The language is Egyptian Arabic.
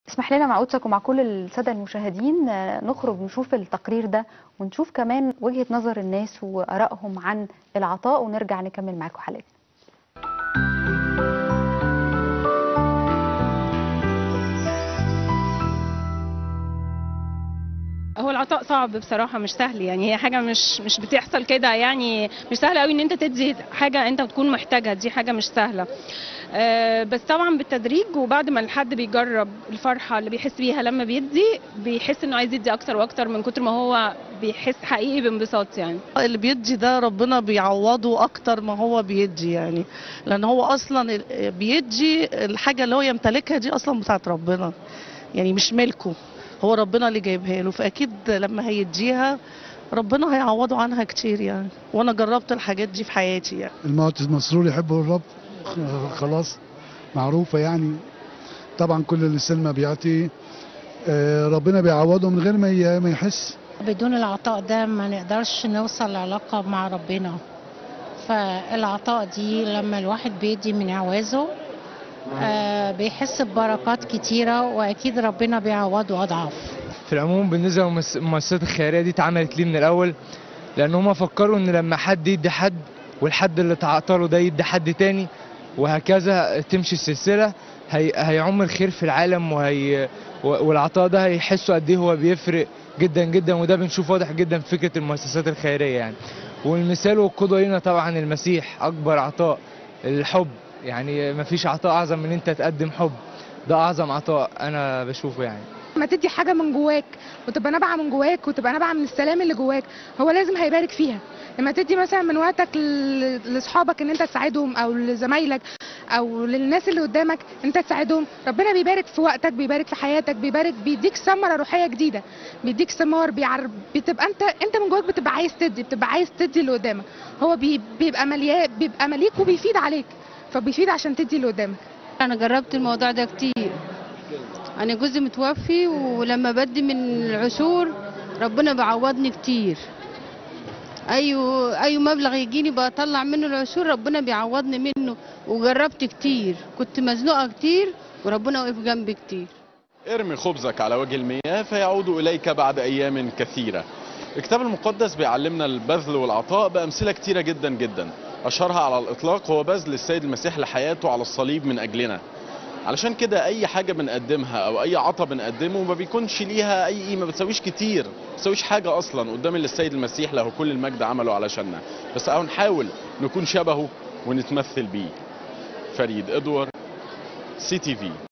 اسمح لنا مع قدسك ومع كل السادة المشاهدين آه، نخرج نشوف التقرير ده ونشوف كمان وجهة نظر الناس وآرائهم عن العطاء ونرجع نكمل معاكم حلقتنا هو العطاء صعب بصراحة مش سهل يعني هي حاجة مش مش بتحصل كده يعني مش سهل قوي ان انت تدي حاجة انت تكون محتاجها دي حاجة مش سهلة آه، بس طبعا بالتدريج وبعد ما الحد بيجرب الفرحة اللي بيحس بيها لما بيدي بيحس انه عايز يدي اكتر واكتر من كتر ما هو بيحس حقيقي بانبساط يعني اللي بيدي ده ربنا بيعوضه اكتر ما هو بيدي يعني لان هو اصلا ال- بيدي الحاجه اللي هو يمتلكها دي اصلا بتاعت ربنا يعني مش ملكه هو ربنا اللي جايبها له فاكيد لما هيديها ربنا هيعوضه عنها كتير يعني وانا جربت الحاجات دي في حياتي يعني الموت المسرور يحبه الرب خ- خلاص معروفة يعني طبعا كل اللي سلمى بيعطي آه، ربنا بيعوضه من غير ما ي- ما يحس بدون العطاء ده ما نقدرش نوصل لعلاقة مع ربنا فالعطاء دي لما الواحد بيدي من عوازه آه بيحس ببركات كتيرة وأكيد ربنا بيعوضه أضعاف في العموم بالنسبه للمؤس- للمؤسسات الخيريه دي اتعملت ليه من الاول لان هم فكروا ان لما حد يدي حد والحد اللي تعاطى له ده يدي حد تاني وهكذا تمشي السلسله هي هيعم الخير في العالم وهي و- والعطاء ده هيحسوا قد ايه هو بيفرق جدا جدا وده بنشوف واضح جدا في فكره المؤسسات الخيريه يعني والمثال والقدوه لنا طبعا المسيح اكبر عطاء الحب يعني مفيش عطاء اعظم من انت تقدم حب ده اعظم عطاء انا بشوفه يعني لما تدي حاجه من جواك وتبقى نابعه من جواك وتبقى نابعه من السلام اللي جواك هو لازم هيبارك فيها لما تدي مثلا من وقتك ل- لاصحابك ان انت تساعدهم او لزمايلك او للناس اللي قدامك انت تساعدهم ربنا بيبارك في وقتك بيبارك في حياتك بيبارك بيديك ثمره روحيه جديده بيديك ثمار بيعر... بتبقى انت انت من جواك بتبقى عايز تدي بتبقى عايز تدي اللي قدامك هو بي... بيبقى مليان بيبقى مليك وبيفيد عليك فبيفيد عشان تدي اللي قدامك انا جربت الموضوع ده كتير انا جوزي متوفي ولما بدي من العشور ربنا بيعوضني كتير اي اي مبلغ يجيني بطلع منه العشور ربنا بيعوضني منه وجربت كتير كنت مزنوقه كتير وربنا وقف جنبي كتير ارمي خبزك على وجه المياه فيعود إليك بعد أيام كثيرة الكتاب المقدس بيعلمنا البذل والعطاء بأمثلة كتيرة جدا جدا أشهرها على الإطلاق هو بذل السيد المسيح لحياته على الصليب من أجلنا علشان كده أي حاجة بنقدمها أو أي عطا بنقدمه ما بيكونش ليها أي قيمة ما بتساويش كتير ما بتساويش حاجة أصلا قدام اللي السيد المسيح له كل المجد عمله علشاننا بس أهو نحاول نكون شبهه ونتمثل بيه فريد إدوار سي تي في